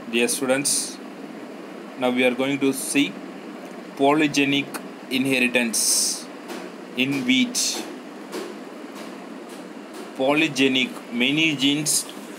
Dear students, now we are going to see polygenic inheritance in wheat. Polygenic, many genes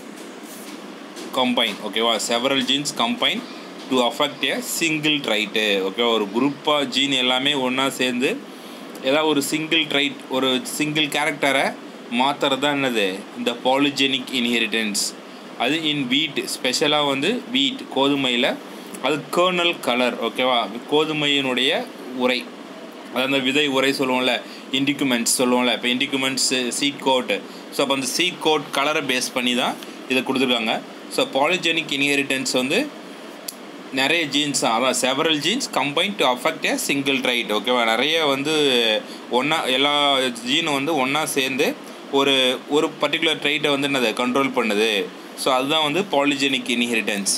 combine, ஓகேவா several genes combine to affect a single trait ஓகேவா ஒரு குரூப்பாக gene எல்லாமே ஒன்றா சேர்ந்து ஏதாவது ஒரு சிங்கிள் ட்ரைட் ஒரு சிங்கிள் கேரக்டரை மாற்றுறது தான் என்னது இந்த பாலிஜெனிக் இன்ஹெரிட்டன்ஸ் அது இன் வீட் ஸ்பெஷலாக வந்து வீட் கோதுமையில் அது கேர்னல் கலர் ஓகேவா கோதுமையினுடைய உரை அது அந்த விதை உரை சொல்லுவோம்ல இண்டிகுமெண்ட்ஸ் சொல்லுவோம்ல இப்போ இண்டிகுமெண்ட்ஸ் சீட் கோட் ஸோ அப்போ அந்த சீட் கோட் கலரை பேஸ் பண்ணி தான் இதை கொடுத்துருக்காங்க ஸோ பாலிஜெனிக் இன்ஹெரிட்டன்ஸ் வந்து நிறைய ஜீன்ஸ் அதான் several genes combine to affect a single trait ஓகேவா நிறைய வந்து ஒன்றா எல்லா ஜீனும் வந்து ஒன்றா சேர்ந்து ஒரு ஒரு பர்டிகுலர் ட்ரைட்டை வந்து என்னது கண்ட்ரோல் பண்ணுது ஸோ அதுதான் வந்து polygenic inheritance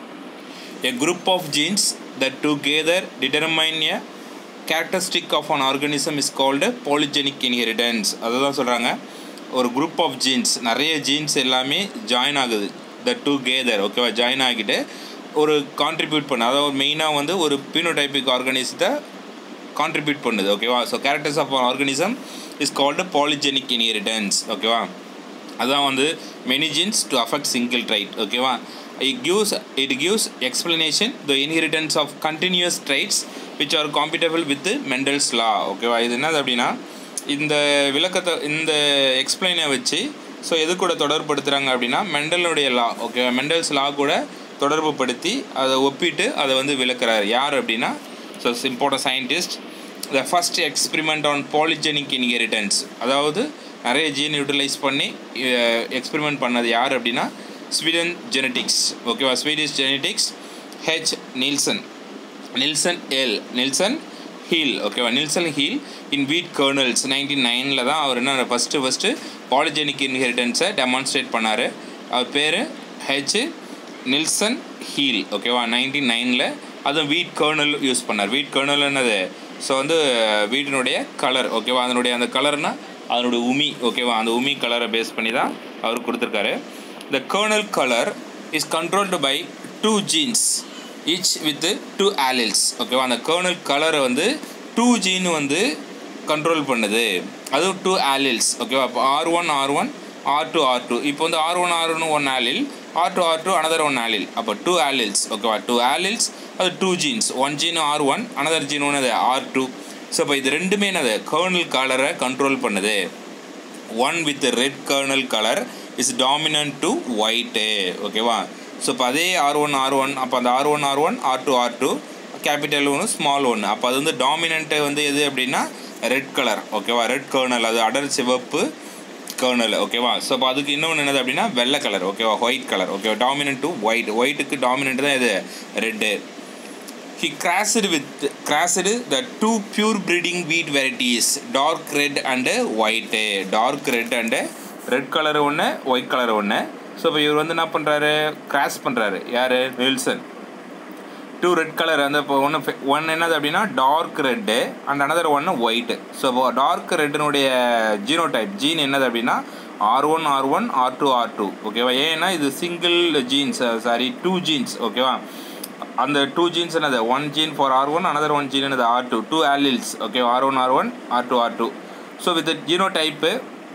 a group of genes that together determine a characteristic of an organism is called polygenic inheritance அதை தான் சொல்கிறாங்க ஒரு குரூப் ஆஃப் ஜீன்ஸ் நிறைய ஜீன்ஸ் எல்லாமே ஜாயின் ஆகுது த டுகெதர் ஓகேவா ஜாயின் ஆகிட்டு ஒரு கான்ட்ரிபியூட் பண்ண அதாவது மெயினாக வந்து ஒரு பினோடைபிக் ஆர்கனிசத்தை கான்ட்ரிபியூட் பண்ணுது ஓகேவா so characters of organism is called polygenic inheritance ஓகேவா அதான் வந்து many genes to affect single trait ஓகேவா it gives it gives explanation the inheritance of continuous traits which are compatible with Mendel's law ஓகேவா இது என்னது அப்படின்னா இந்த விளக்கத்தை இந்த எக்ஸ்பிளைனை வச்சு ஸோ எது கூட தொடர்படுத்துகிறாங்க அப்படின்னா மெண்டலுடைய லா ஓகேவா மெண்டல்ஸ் லா கூட தொடர்பு படுத்தி அதை ஒப்பிட்டு அதை வந்து விளக்குறாரு யார் அப்படின்னா so important scientist the first experiment on polygenic inheritance அதாவது நிறைய ஜீன் யூட்டிலைஸ் பண்ணி எக்ஸ்பிரிமெண்ட் பண்ணது யார் அப்படின்னா ஸ்வீடன் ஜெனட்டிக்ஸ் ஓகேவா Swedish genetics H Nilsson Nilsson L Nilsson Ehle ஓகேவா நில்சன் ஹீல் இன் வீட் கர்னல்ஸ் நைன்டீன் நைனில் தான் அவர் என்ன ஃபஸ்ட்டு ஃபஸ்ட்டு பாலிஜெனிக் இன்ஹெரிட்டன்ஸை டெமான்ஸ்ட்ரேட் பண்ணார் அவர் பேர் ஹெச் நில்சன் ஹீல் ஓகேவா நைன்டீன் நைனில் அதுவும் வீட் கர்னல் யூஸ் பண்ணார் வீட் கர்னல் என்னது ஸோ வந்து வீட்டினுடைய கலர் ஓகேவா அதனுடைய அந்த கலர்னால் அதனுடைய உமி ஓகேவா அந்த உமி கலரை பேஸ் பண்ணி தான் அவர் கொடுத்துருக்காரு the kernel colour is controlled by two genes each with two alleles ஓகேவா அந்த கர்னல் கலரை வந்து டூ ஜீன் வந்து கண்ட்ரோல் பண்ணுது அதுவும் டூ ஆலில்ஸ் ஓகேவா இப்போ R one R one R two R two இப்போ வந்து R one R one one allele R two R two another one allele அப்போ டூ ஆலில்ஸ் ஓகேவா டூ ஆலில்ஸ் அது two genes one gene R one another gene ஒன்று அது R two so இப்போ இது ரெண்டுமே என்னது கர்னல் கலரை கண்ட்ரோல் பண்ணுது one with red kernel colour is dominant to white ஓகேவா ஸோ இப்போ அதே ஆர் ஒன் ஆர் ஒன் அப்போ அந்த R one R one R two R two capital ஒன்று ஸ்மால் ஒன்று அப்போ அது வந்து டாமினண்ட்டு வந்து எது அப்படின்னா ரெட் கலர் ஓகேவா ரெட் கர்னல் அது அடர் சிவப்பு கர்னல் ஓகேவா ஸோ அப்போ அதுக்கு இன்னொன்று என்னது அப்படின்னா வெள்ளை கலர் ஓகேவா ஒயிட் கலர் ஓகேவா டாமினன்ட் டு ஒயிட் ஒயிட்டுக்கு டாமினன்ட் தான் இது red he crashed with crashed the two pure breeding wheat varieties dark red and white dark red and red colour ஒன்று ஒயிட் கலர் ஒன்று ஸோ இப்போ இவர் வந்து என்ன பண்ணுறாரு கிராஸ் பண்ணுறாரு யார் நில்சன் டூ ரெட் கலர் அந்த இப்போ ஒன்று ஒன் என்னது அப்படின்னா டார்க் ரெட்டு அண்ட் அனதர் ஒன்று ஒயிட்டு ஸோ இப்போ டார்க் ரெட்டினுடைய ஜீனோ டைப் ஜீன் என்னது அப்படின்னா R one R one R two R two ஓகேவா ஏன்னா இது single genes sorry two genes ஓகேவா அந்த டூ ஜீன்ஸ் என்னது one gene for R one another one gene என்னது R two two alleles okay R one R one R two R two so with genotype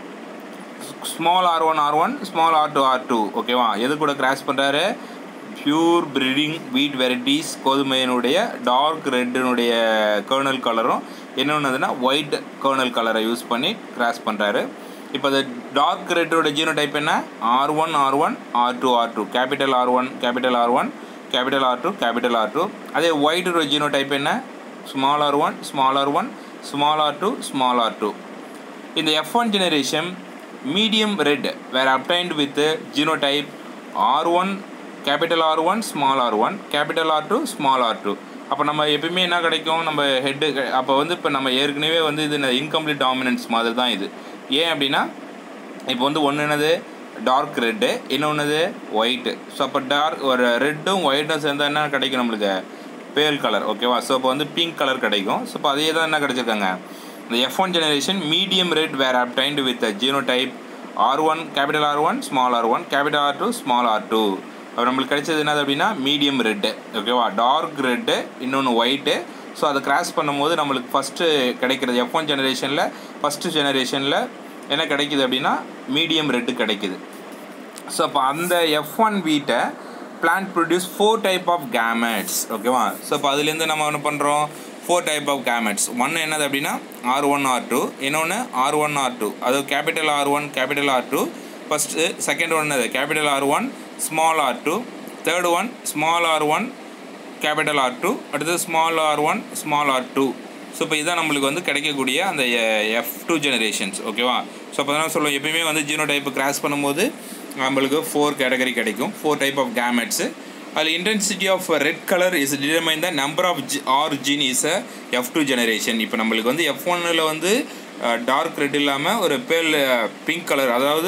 small R one R one small R two R two ஓகேவா எது கூட cross பண்ணுறாரு pure breeding wheat varieties கோதுமையினுடைய dark ரெட்டினுடைய kernel கலரும் என்னென்னதுன்னா white kernel கலரை use பண்ணி கிராஸ் பண்ணுறாரு இப்போ அந்த டார்க் ரெட்டோட ஜீனோ டைப் என்ன R one R one R two R two capital R one capital R one capital R two capital R two அதே ஒயிட்டோட ஜீனோ டைப் என்ன small R one small R one small R two small R two இந்த F one generation medium red were obtained with genotype R one capital R one small R one capital R two small R two அப்போ நம்ம எப்பயுமே என்ன கிடைக்கும் நம்ம head அப்போ வந்து இப்போ நம்ம ஏற்கனவே வந்து இது இன்கம்ப்ளீட் டாமினன்ஸ் மாதிரி தான் இது ஏன் அப்படின்னா இப்போ வந்து ஒன்று என்னது டார்க் ரெட்டு இன்னொன்று ஒயிட்டு ஸோ அப்போ டார்க் ஒரு ரெட்டும் ஒயிட்டும் சேர்ந்தால் என்ன கிடைக்கும் நம்மளுக்கு பேல் கலர் ஓகேவா ஸோ இப்போ வந்து பிங்க் கலர் கிடைக்கும் ஸோ இப்போ அதே தான் என்ன கிடைச்சிருக்காங்க இந்த F one generation medium red were obtained with genotype R one capital R one small R one capital R two small R two அப்போ நம்மளுக்கு கிடைச்சது என்னது அப்படின்னா மீடியம் ரெட்டு ஓகேவா டார்க் ரெட்டு இன்னொன்று ஒயிட்டு ஸோ அதை கிராஸ் பண்ணும்போது நம்மளுக்கு ஃபஸ்ட்டு கிடைக்கிறது எஃப் ஒன் ஜெனரேஷனில் ஃபஸ்ட்டு ஜெனரேஷனில் என்ன கிடைக்குது அப்படின்னா மீடியம் ரெட்டு கிடைக்குது ஸோ அப்போ அந்த எஃப் ஒன் வீட்டை plant produce four type of gametes ஓகேவா ஸோ இப்போ அதுலேருந்து நம்ம என்ன பண்ணுறோம் ஃபோர் டைப் ஆஃப் கேமெட்ஸ் ஒன்று என்னது அப்படின்னா ஆர் ஒன் ஆர் டூ இன்னொன்று ஆர் ஒன் ஆர் டூ அது capital R one capital R two first second one அது capital R one small R two third one small R one capital R two அடுத்தது small R one small R two so இப்போ இதுதான் நம்மளுக்கு வந்து கிடைக்கக்கூடிய அந்த F two generations ஓகேவா so அப்போ தான் சொல்லுவோம் எப்பயுமே வந்து ஜீனோ டைப்பு கிராஸ் பண்ணும்போது நம்மளுக்கு ஃபோர் கேட்டகரி கிடைக்கும் ஃபோர் டைப் ஆஃப் கேமெட்ஸு அதில் intensity of red colour is determine the number of G R gene is a F two generation இப்போ நம்மளுக்கு வந்து எஃப் ஒன்னில் வந்து டார்க் ரெட் இல்லாமல் ஒரு பேல் பிங்க் கலர் அதாவது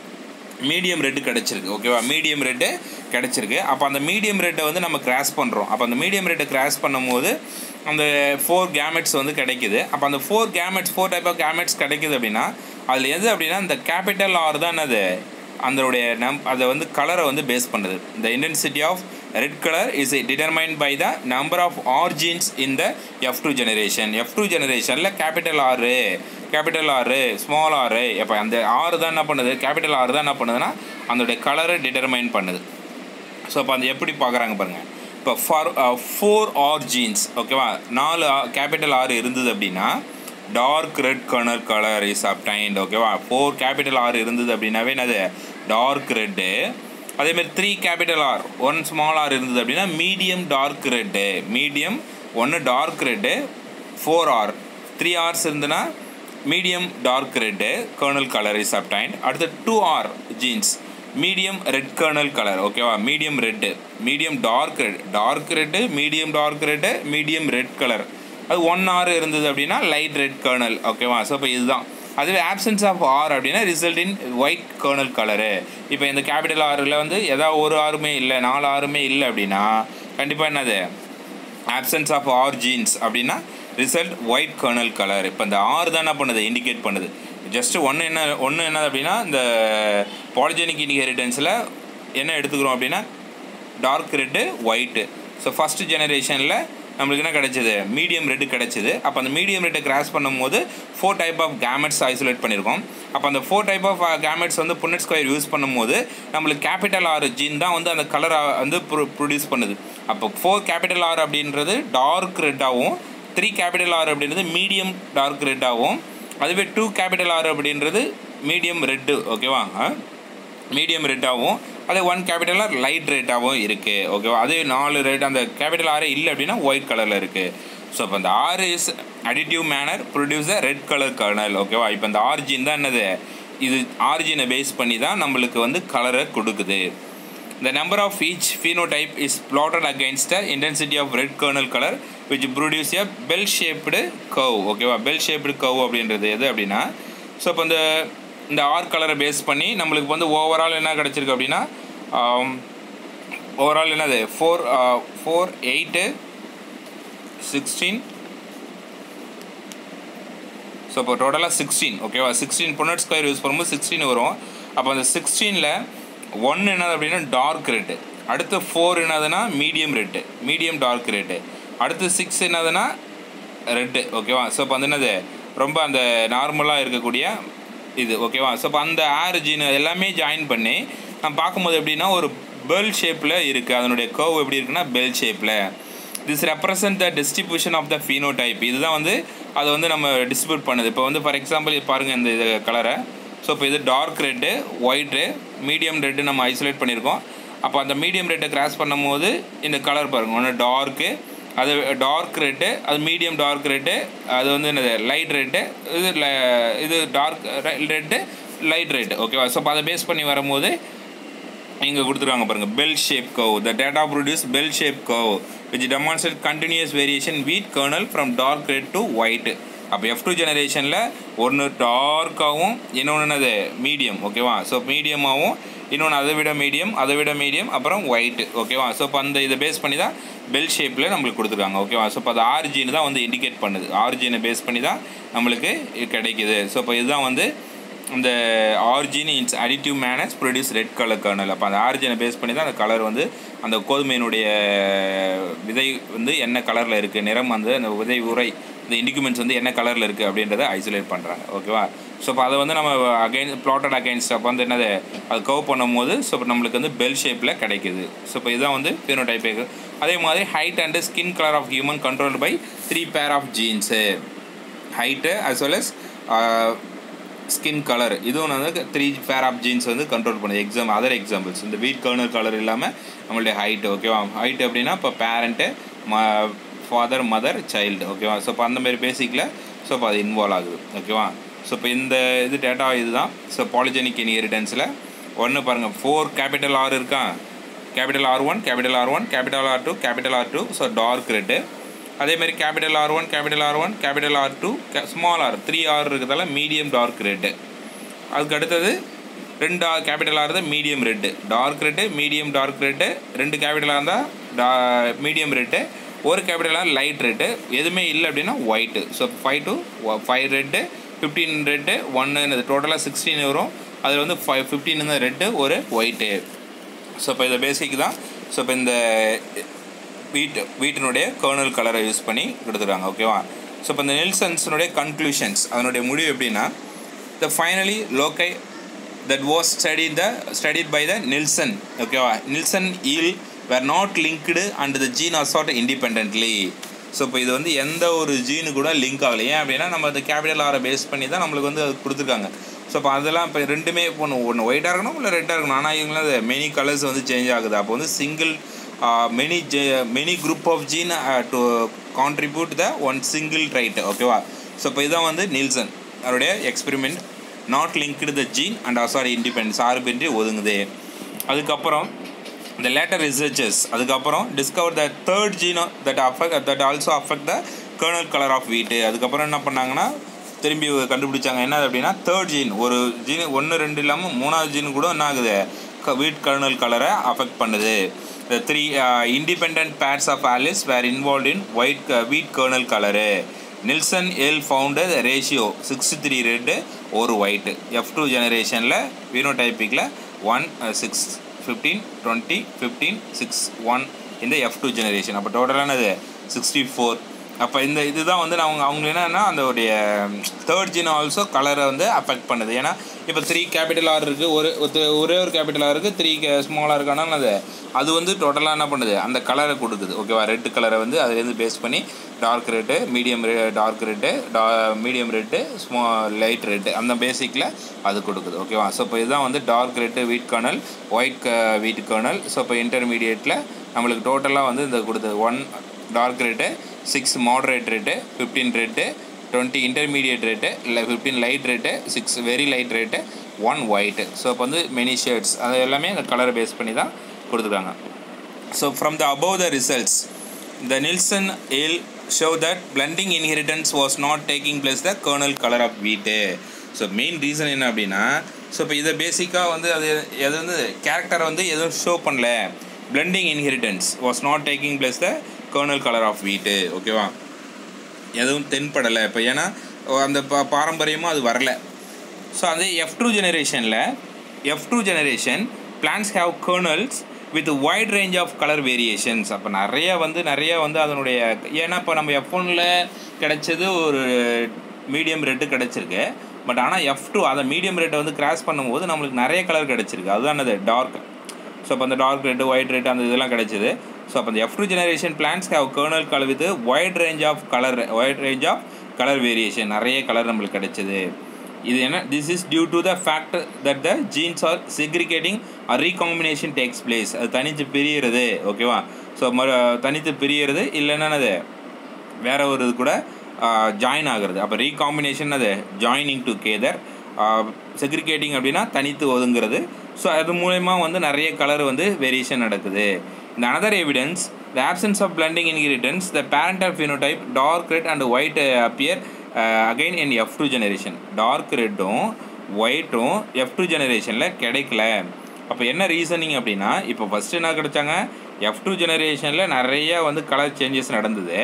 மீடியம் ரெட்டு கிடச்சிருக்கு ஓகேவா மீடியம் ரெட்டு கிடச்சிருக்கு அப்போ அந்த மீடியம் ரெட்டை வந்து நம்ம கிராஸ் பண்ணுறோம் அப்போ அந்த மீடியம் ரெட்டை கிராஸ் பண்ணும்போது அந்த ஃபோர் கேமெட்ஸ் வந்து கிடைக்குது அப்போ அந்த four gametes four type of gametes கிடைக்குது அப்படின்னா அதில் எது அப்படின்னா இந்த கேபிட்டல் ஆர் தான் அது அதனுடைய நம் அதை வந்து கலரை வந்து பேஸ் பண்ணுது இந்த intensity of red colour is determine by the number of R genes in the F two generation F two ஜெனரேஷனில் capital R capital R small R இப்போ அந்த ஆறு தான் என்ன பண்ணுது கேபிட்டல் ஆறு தான் என்ன பண்ணுதுன்னா அதோடைய கலரை டிட்டர்மைன் பண்ணுது ஸோ அப்போ அந்த எப்படி பார்க்குறாங்க பாருங்கள் இப்போ ஃபார் ஃபோர் ஆர் ஜீன்ஸ் ஓகேவா நாலு கேபிட்டல் ஆறு இருந்தது அப்படின்னா dark red colour colour is obtained ஓகேவா ஃபோர் கேபிட்டல் ஆர் இருந்தது அப்படின்னாவே என்னது டார்க் ரெட்டு அதேமாதிரி three capital R one small R இருந்தது அப்படின்னா மீடியம் டார்க் ரெட்டு மீடியம் ஒன்று dark red four R three Rs இருந்ததுன்னா medium dark red kernel colour is obtained அடுத்து two R genes medium red kernel colour ஓகேவா medium red medium dark red dark red medium dark red medium red colour அது one R இருந்தது அப்படின்னா light red kernel ஓகேவா so இப்போ இதுதான் அதுவே options of R அப்படின்னா result in white kernel colour இப்போ இந்த கேபிட்டல் ஆறில் வந்து எதாவது ஒரு ஆறுமே இல்லை நாலு ஆறுமே இல்லை அப்படின்னா கண்டிப்பாக என்னது ஆப்சன்ஸ் ஆஃப் ஆர் ஜீன்ஸ் அப்படின்னா ரிசல்ட் ஒயிட் கர்னல் கலர் இப்போ இந்த ஆறு தான் என்ன பண்ணுது இண்டிகேட் பண்ணுது ஜஸ்ட்டு ஒன்று என்ன ஒன்று என்னது அப்படின்னா இந்த பாலிஜெனிக் இன்ஹெரிட்டன்ஸில் என்ன எடுத்துக்கிறோம் அப்படின்னா dark red white so first ஜெனரேஷனில் நம்மளுக்கு என்ன கிடைச்சது மீடியம் ரெட்டு கிடைச்சிது அப்போ அந்த மீடியம் ரெட்டை கிராஸ் பண்ணும்போது four type of gametes isolate பண்ணியிருக்கோம் அப்போ அந்த ஃபோர் டைப் ஆஃப் கேமெட்ஸ் வந்து புன்னட் ஸ்கொயர் யூஸ் பண்ணும்போது நம்மளுக்கு கேபிட்டல் ஆர் ஜீன் தான் வந்து அந்த கலரை வந்து ப்ரொ ப்ரொடியூஸ் பண்ணுது அப்போ ஃபோர் கேபிட்டல் ஆர் அப்படின்றது டார்க் ரெட்டாகவும் த்ரீ கேபிட்டல் ஆர் அப்படின்றது மீடியம் டார்க் ரெட்டாகவும் அதுவே டூ கேபிட்டல் ஆர் அப்படின்றது மீடியம் ரெட்டு ஓகேவா மீடியம் ரெட்டாகவும் அதே ஒன் கேபிட்டல் ஆர் லைட் ரேட்டாகவும் இருக்குது ஓகேவா அதே நாலு ரேட் அந்த கேபிட்டல் ஆரே இல்லை அப்படின்னா ஒயிட் கலரில் இருக்குது ஸோ இப்போ இந்த R is additive manner produce red colour kernel ஓகேவா இப்போ இந்த ஆர்ஜின் தான் என்னது இது ஆர்ஜினை பேஸ் பண்ணி தான் நம்மளுக்கு வந்து கலரை கொடுக்குது The number of each phenotype is plotted against the intensity of red kernel color which produce a bell shaped curve ஓகேவா பெல் ஷேப்டு கர்வ் அப்படின்றது எது அப்படின்னா ஸோ இப்போ இந்த இந்த ஆர் கலரை பேஸ் பண்ணி நம்மளுக்கு வந்து ஓவரால் என்ன கிடச்சிருக்கு அப்படின்னா ஓவரால் என்னது four four eight sixteen so இப்போ டோட்டலாக சிக்ஸ்டீன் ஓகேவா சிக்ஸ்டீன் பொன்னட் ஸ்கொயர் யூஸ் பண்ணும்போது சிக்ஸ்டீன் வரும் அப்போ அந்த சிக்ஸ்டீனில் ஒன்று என்னது அப்படின்னா டார்க் ரெட்டு அடுத்து ஃபோர் என்னதுன்னா medium red medium dark red அடுத்து சிக்ஸ் என்னதுன்னா ரெட்டு ஓகேவா ஸோ இப்போ வந்து என்னது ரொம்ப அந்த நார்மலாக இருக்கக்கூடிய இது ஓகேவா ஸோ இப்போ அந்த ஆர் ஜீன் எல்லாமே ஜாயின் பண்ணி நம்ம பார்க்கும்போது எப்படின்னா ஒரு பெல் ஷேப்பில் இருக்குது அதனுடைய கர்வ் எப்படி இருக்குன்னா பெல் ஷேப்பில் this represent the distribution of the phenotype இதுதான் வந்து அதை வந்து நம்ம டிஸ்ட்ரிபியூட் பண்ணுது இப்போ வந்து ஃபார் எக்ஸாம்பிள் பாருங்கள் இந்த இது கலரை ஸோ இப்போ இது dark red white medium red நம்ம ஐசோலேட் பண்ணியிருக்கோம் அப்போ அந்த மீடியம் ரெட்டை கிராஸ் பண்ணும்போது இந்த கலர் பாருங்கள் ஒன்று டார்க்கு அது டார்க் ரெட்டு அது மீடியம் டார்க் ரெட்டு அது வந்து என்னது லைட் ரெட்டு இது இது டார்க் ரெட்டு லைட் ரெட்டு ஓகேவா ஸோ அப்போ அதை பேஸ் பண்ணி வரும்போது இங்கே கொடுத்துருவாங்க பாருங்கள் bell shape curve the data produce bell shape curve which demonstrate continuous variation wheat kernel from dark red to white அப்போ எஃப் டூ ஜெனரேஷனில் ஒன்று டார்க்காகவும் இன்னொன்று என்னது மீடியம் ஓகேவா ஸோ மீடியமாகவும் இன்னொன்று அதை விட மீடியம் அதை விட மீடியம் அப்புறம் ஒயிட்டு ஓகேவா ஸோ இப்போ அந்த இதை பேஸ் பண்ணி தான் பெல் ஷேப்பில் நம்மளுக்கு கொடுத்துருக்காங்க ஓகேவா ஸோ இப்போ அது ஆர்ஜின் தான் வந்து இண்டிகேட் பண்ணுது ஆர்ஜினை பேஸ் பண்ணி தான் நம்மளுக்கு கிடைக்குது ஸோ இப்போ இதுதான் வந்து இந்த R gene in additive manners produce red colour kernel அப்போ அந்த ஆர்ஜினை பேஸ் பண்ணி தான் அந்த கலர் வந்து அந்த கோதுமையினுடைய விதை வந்து என்ன கலரில் இருக்குது நிறம் வந்து அந்த விதை உரை இந்த இண்டிகுமெண்ட்ஸ் வந்து என்ன கலரில் இருக்குது அப்படின்றத ஐசோலேட் பண்ணுறாங்க ஓகேவா ஸோ இப்போ அதை வந்து நம்ம அகைன் ப்ளாட்டட் அகைன்ஸ்ட் அப்போ வந்து என்னது அது கவ் பண்ணும்போது ஸோ இப்போ நம்மளுக்கு வந்து பெல் ஷேப்பில் கிடைக்குது ஸோ இப்போ இதுதான் வந்து பினோடைப் அதே மாதிரி height and skin colour of human controlled by three pair of genes height as well as skin colour இதுவும் வந்து த்ரீ பேர் ஆஃப் ஜீன்ஸ் வந்து கண்ட்ரோல் பண்ணுது எக்ஸாம் அதர் எக்ஸாம்பிள்ஸ் இந்த வீட் கர்னர் கலர் இல்லாமல் நம்மளுடைய ஹைட் ஓகேவா ஹைட் அப்படின்னா இப்போ பேரண்ட்டு ம ஃபாதர் மதர் சைல்டு ஓகேவா ஸோ இப்போ அந்த மாதிரி பேசிக்கில் ஸோ இப்போ அது இன்வால்வ் ஆகுது ஓகேவா ஸோ இப்போ இந்த இது டேட்டா இதுதான் ஸோ பாலிஜெனிக் இன்ஹெரிட்டன்ஸில் ஒன்று பாருங்கள் ஃபோர் கேபிட்டல் ஆர் இருக்கா capital R one capital R one capital R two capital R two so dark red அதேமாதிரி capital R one capital R one capital R two small R three R இருக்கிறதால medium dark red அதுக்கு அடுத்தது ரெண்டு R capital R தான் medium red dark red medium dark red ரெண்டு கேபிட்டலாக இருந்தால் டா மீடியம் ரெட்டு ஒரு கேபிட்டலாக லைட் ரெட்டு எதுவுமே இல்லை அப்படின்னா white so five to five red fifteen red ஒன்று டோட்டலாக சிக்ஸ்டீன் வரும் அதில் வந்து ஃபைவ் ஃபிஃப்டீன் இந்த ரெட்டு ஒரு ஒயிட்டு ஸோ இப்போ இதை பேசிக் தான் ஸோ இப்போ இந்த வீட் வீட்டினுடைய கர்னல் கலரை யூஸ் பண்ணி கொடுத்துருக்காங்க ஓகேவா ஸோ இப்போ இந்த நெல்சன்ஸினுடைய கன்க்ளூஷன்ஸ் அதனுடைய முடிவு எப்படின்னா the finally loci that was study the studied by the Nilsson ஓகேவா Nilsson Ehle were not linked and the gene assort independently so இப்போ இது வந்து எந்த ஒரு ஜீனு கூட லிங்க் ஆகலை ஏன் அப்படின்னா நம்ம அந்த கேபிட்டல் ஆரை பேஸ் பண்ணி தான் நம்மளுக்கு வந்து அது கொடுத்துருக்காங்க ஸோ இப்போ அதெல்லாம் இப்போ ரெண்டுமே இப்போ ஒன்று ஒன்று ஒயிட்டாக இருக்கணும் இல்லை ரெட்டாக இருக்கணும் ஆனால் இவங்களாம் அது மெனி கலர்ஸ் வந்து சேஞ்ச் ஆகுது அப்போ வந்து சிங்கிள் மெனி ஜெ many group of gene to contribute the one single right ஓகேவா ஸோ இப்போ இதுதான் வந்து நில்சன் அவருடைய experiment not linked the gene and sorry independent சார்பின்றி ஒதுங்குது அதுக்கப்புறம் இந்த லேட்டர் ரிசர்ச்சர்ஸ் அதுக்கப்புறம் discover the third gene that affect that also affect the kernel colour of wheat அதுக்கப்புறம் என்ன பண்ணாங்கன்னா திரும்பி கண்டுபிடிச்சாங்க என்ன அப்படின்னா தேர்ட் ஜீன் ஒரு ஜீன் ஒன்று ரெண்டு இல்லாமல் மூணாவது ஜீன் கூட என்ன ஆகுது வீட் கர்னல் கலரை அஃபெக்ட் பண்ணுது the three independent pairs of alleles were involve in white wheat kernel colour Nilsson Ehle found ratio sixty three red ஒரு ஒயிட்டு எஃப் டூ ஜெனரேஷனில் வீனோடைப்பிக்கில் one six fifteen twenty fifteen six one இந்த F two generation அப்போ டோட்டலானது sixty four அப்போ இந்த இதுதான் வந்து அவங்க அவங்க என்னன்னா அந்த உடைய தேர்ட் ஜீன் ஆல்சோ கலரை வந்து அஃபெக்ட் பண்ணுது ஏன்னா இப்போ த்ரீ கேபிட்டல் ஆர் இருக்குது ஒரு ஒரே ஒரு கேபிட்டல் ஆர் இருக்குது த்ரீ ஸ்மாலாக இருக்கானால் அது அது வந்து டோட்டலாக என்ன பண்ணுது அந்த கலரை கொடுக்குது ஓகேவா ரெட் கலரை வந்து அதுலேருந்து பேஸ் பண்ணி டார்க் ரெட்டு மீடியம் ரெ டார்க் ரெட்டு டா மீடியம் ரெட்டு ஸ்மோ லைட் ரெட்டு அந்த பேசிக்கில் அது கொடுக்குது ஓகேவா ஸோ இப்போ இதுதான் வந்து dark red wheat kernel white க வீட் கர்னல் ஸோ இப்போ இன்டர்மீடியேட்டில் நம்மளுக்கு டோட்டலாக வந்து இந்த கொடுத்தது one dark red six moderate red fifteen red twenty intermediate red இல்லை fifteen light red six very light red one white so இப்போ வந்து மெனி ஷேட்ஸ் அது எல்லாமே அந்த கலரை பேஸ் பண்ணி தான் கொடுத்துருக்காங்க so from the above the results the Nilsson Ehle show that blending inheritance was not taking place the kernel colour of wheat so main reason என்ன அப்படின்னா ஸோ இப்போ இதை பேசிக்காக வந்து அது அது வந்து கேரக்டரை வந்து எதுவும் ஷோ பண்ணல blending inheritance was not taking place the kernel colour of wheat ஓகேவா எதுவும் தென்படலை இப்போ ஏன்னா அந்த பா பாரம்பரியமாக அது வரல ஸோ அது எஃப் டூ ஜெனரேஷனில் F two generation plants have kernels with wide range of colour variations அப்போ நிறைய வந்து நிறைய வந்து அதனுடைய ஏன்னா இப்போ நம்ம எஃப் ஒனில் கிடைச்சது ஒரு மீடியம் ரேட்டு கிடச்சிருக்கு பட் ஆனால் எஃப் டூ அதை மீடியம் ரேட்டை வந்து கிராஸ் பண்ணும்போது நம்மளுக்கு நிறைய கலர் கிடச்சிருக்கு அதுதான் அது டார்க் ஸோ அப்போ அந்த டார்க் ரெட்டு ஒயிட் ரெட் அந்த இதெல்லாம் கிடச்சிது ஸோ அப்போ அந்த F two generation plants have kernel colour with white range of colour white range of colour variation நிறைய கலர் நம்மளுக்கு கிடைச்சிது இது என்ன this is due to the fact that the genes are segregating recombination takes place அது தனித்து பிரியறது ஓகேவா so மறு தனித்து பிரியறது இல்லைன்னா அது வேற ஒரு இது கூட ஜாயின் ஆகுறது அப்போ ரீகாம்பினேஷன் அது ஜாயினிங் டு கேதர் செக்ரிகேட்டிங் அப்படின்னா தனித்து ஒதுங்கிறது ஸோ அது மூலயமா வந்து நிறைய கலர் வந்து வேரியேஷன் நடக்குது இந்த another evidence the absence of blending inheritance the parental phenotype dark red and white appear again in F two generation dark ரெட்டும் ஒயிட்டும் எஃப் டூ ஜெனரேஷனில் கிடைக்கல அப்போ என்ன ரீசனிங் அப்படின்னா இப்போ ஃபஸ்ட்டு என்ன கிடைச்சாங்க எஃப் டூ ஜெனரேஷனில் நிறைய வந்து கலர் சேஞ்சஸ் நடந்தது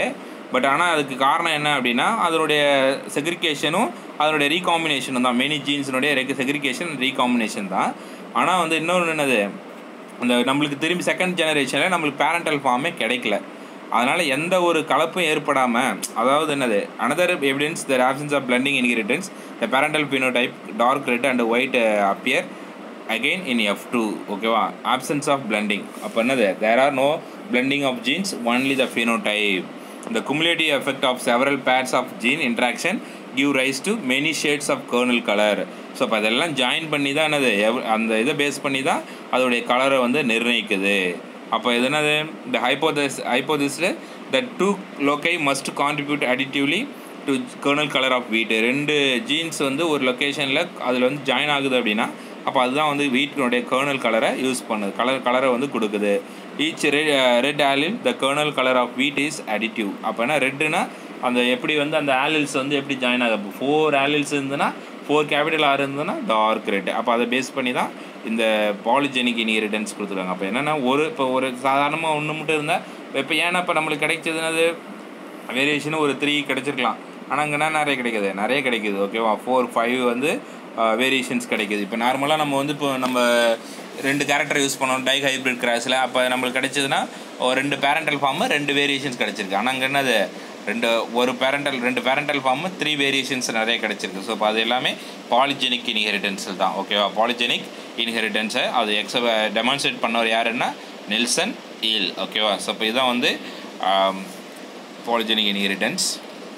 பட் ஆனால் அதுக்கு காரணம் என்ன அப்படின்னா அதனுடைய செக்ரிகேஷனும் அதனுடைய ரீகாம்பினேஷனும் தான் மெனி ஜீன்ஸினுடைய செக்ரிகேஷன் ரீகாம்பினேஷன் தான் ஆனால் வந்து இன்னொன்று என்னது அந்த நம்மளுக்கு திரும்பி செகண்ட் ஜெனரேஷனில் நம்மளுக்கு பேரண்டல் ஃபார்மே கிடைக்கல அதனால் எந்த ஒரு கலப்பும் ஏற்படாமல் அதாவது என்னது another evidence the absence of blending inheritance the parental phenotype dark red and white appear again in F two ஓகேவா ஆப்சன்ஸ் ஆஃப் பிளண்டிங் அப்போ என்னது there are no blending of genes only the phenotype the cumulative effect of several pairs of gene interaction give rise to many shades of kernel color so அப்போ அதெல்லாம் join பண்ணி தான் என்னது எவ் அந்த இதை பேஸ் பண்ணி தான் அதோடைய கலரை வந்து நிர்ணயிக்குது அப்போ இது என்னது இந்த ஹைப்போதஸ் ஹைப்போதிஸில் the two loci must contribute additively to kernel colour of wheat ரெண்டு ஜீன்ஸ் வந்து ஒரு லொக்கேஷனில் அதில் வந்து ஜாயின் ஆகுது அப்படின்னா அப்போ அதுதான் வந்து வீட்டினுடைய கர்னல் கலரை யூஸ் பண்ணுது கலர் கலரை வந்து கொடுக்குது each red red allele the kernel colour of wheat is additive அப்போனா ரெட்டுனா அந்த எப்படி வந்து அந்த ஆலில்ஸ் வந்து எப்படி ஜாயின் ஆகுது ஃபோர் ஆலில்ஸ் இருந்ததுன்னா ஃபோர் கேபிட்டல் ஆர் இருந்ததுன்னா டார்க் ரெட் அப்போ அதை பேஸ் பண்ணி தான் இந்த பாலிஜெனிக் இன்ஹெரிட்டன்ஸ் கொடுத்துருக்காங்க அப்போ என்னென்னா ஒரு இப்போ ஒரு சாதாரணமாக ஒன்று மட்டும் இருந்தால் இப்போ ஏன்னா இப்போ நம்மளுக்கு கிடைச்சதுனது வேரியேஷனும் ஒரு த்ரீ கிடச்சிருக்கலாம் ஆனால் அங்கேனா நிறைய கிடைக்குது நிறைய கிடைக்குது ஓகேவா ஃபோர் ஃபைவ் வந்து வேரியேஷன்ஸ் கிடைக்குது இப்போ நார்மலாக நம்ம வந்து இப்போ நம்ம ரெண்டு கேரக்டர் யூஸ் பண்ணோம் டை ஹைப்ரிட் கிராஸில் அப்போ நம்மளுக்கு கிடைச்சதுன்னா ஒரு ரெண்டு பேரண்டல் ஃபார்மு ரெண்டு வேரியேஷன்ஸ் கிடச்சிருக்கு ஆனால் அங்கே என்னது ரெண்டு ஒரு பேரண்டல் ரெண்டு பேரண்டல் ஃபார்மு த்ரீ வேரியேஷன்ஸ் நிறைய கிடச்சிருக்கு ஸோ இப்போ அது எல்லாமே பாலிஜெனிக் இன்ஹெரிட்டன்ஸில் தான் ஓகேவா பாலிஜெனிக் இன்ஹெரிட்டன்ஸை அது எக்ஸ டெமான்ஸ்ட்ரேட் பண்ணவர் யாருன்னா நெல்சன் ஈல் ஓகேவா ஸோ இப்போ இதுதான் வந்து பாலிஜெனிக் இன்ஹெரிட்டன்ஸ்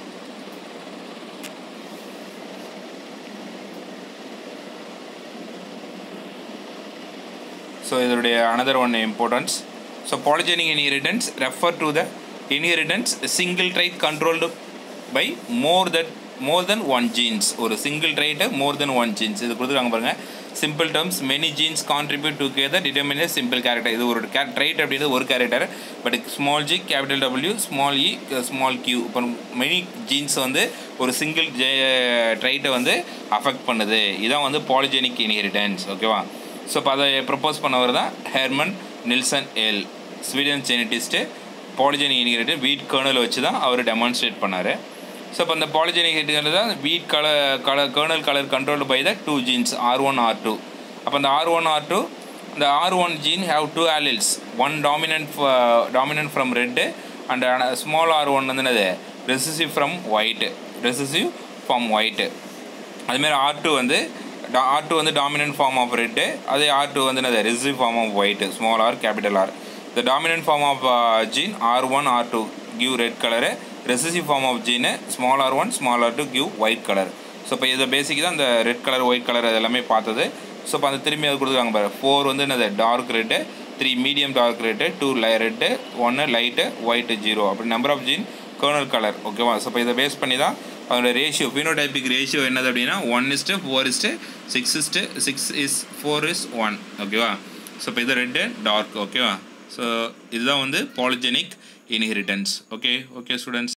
ஸோ இதனுடைய another one importance so polygenic inheritance refer to the inheritance single trait controlled by more that more then one genes ஒரு single trait more then one genes இது கொடுத்துருக்காங்க பாருங்கள் simple terms many genes contribute together determine simple character இது ஒரு K trait அப்படின்றது ஒரு character but small G capital W small E small Q இப்போ many genes வந்து ஒரு சிங்கிள் ஜே ட்ரைட்டை வந்து அஃபெக்ட் பண்ணுது இதான் வந்து பாலிஜெனிக் இன்ஹெரிட்டன்ஸ் ஓகேவா ஸோ இப்போ அதை ப்ரப்போஸ் பண்ணவர் தான் Herman Nilsson Ehle Sweden geneticist polygenic inheritance wheat kernel வச்சு தான் அவர் டெமான்ஸ்ட்ரேட் பண்ணார் ஸோ இப்போ அந்த பாலிஜெனிக் இன்ஹெரிட்டன் தான் wheat colour colour kernel colour controlled by the two genes R one R two அப்போ அந்த ஆர் ஒன் ஆர் டூ இந்த R one gene have two alleles one dominant dominant from red and small R one வந்து என்னது recessive from white recessive from white அதுமாரி R two வந்து R two வந்து dominant form of red அதே R two வந்து என்னது recessive form of white small R capital R the dominant form of gene R one R two give red colour recessive form of gene small R one small R two give white colour so இப்போ இதை பேசிக் தான் இந்த red colour white colour அது எல்லாமே பார்த்தது so இப்போ அந்த திரும்பி அது கொடுத்துருக்காங்க பாரு ஃபோர் வந்து என்னது dark red three medium dark red two light red ஒன்று லைட்டு ஒயிட்டு ஜீரோ அப்படி number of gene kernel colour ஓகேவா ஸோ இப்போ இதை பேஸ் பண்ணி தான் அதோட ரேஷியோ ஃபினோடைபிக் ரேஷியோ என்னது அப்படின்னா one is to four is to six is to six is four is one ஓகேவா ஸோ இப்போ இது ரெட்டு டார்க் ஓகேவா ஸோ இதுதான் வந்து polygenic inheritance okay okay students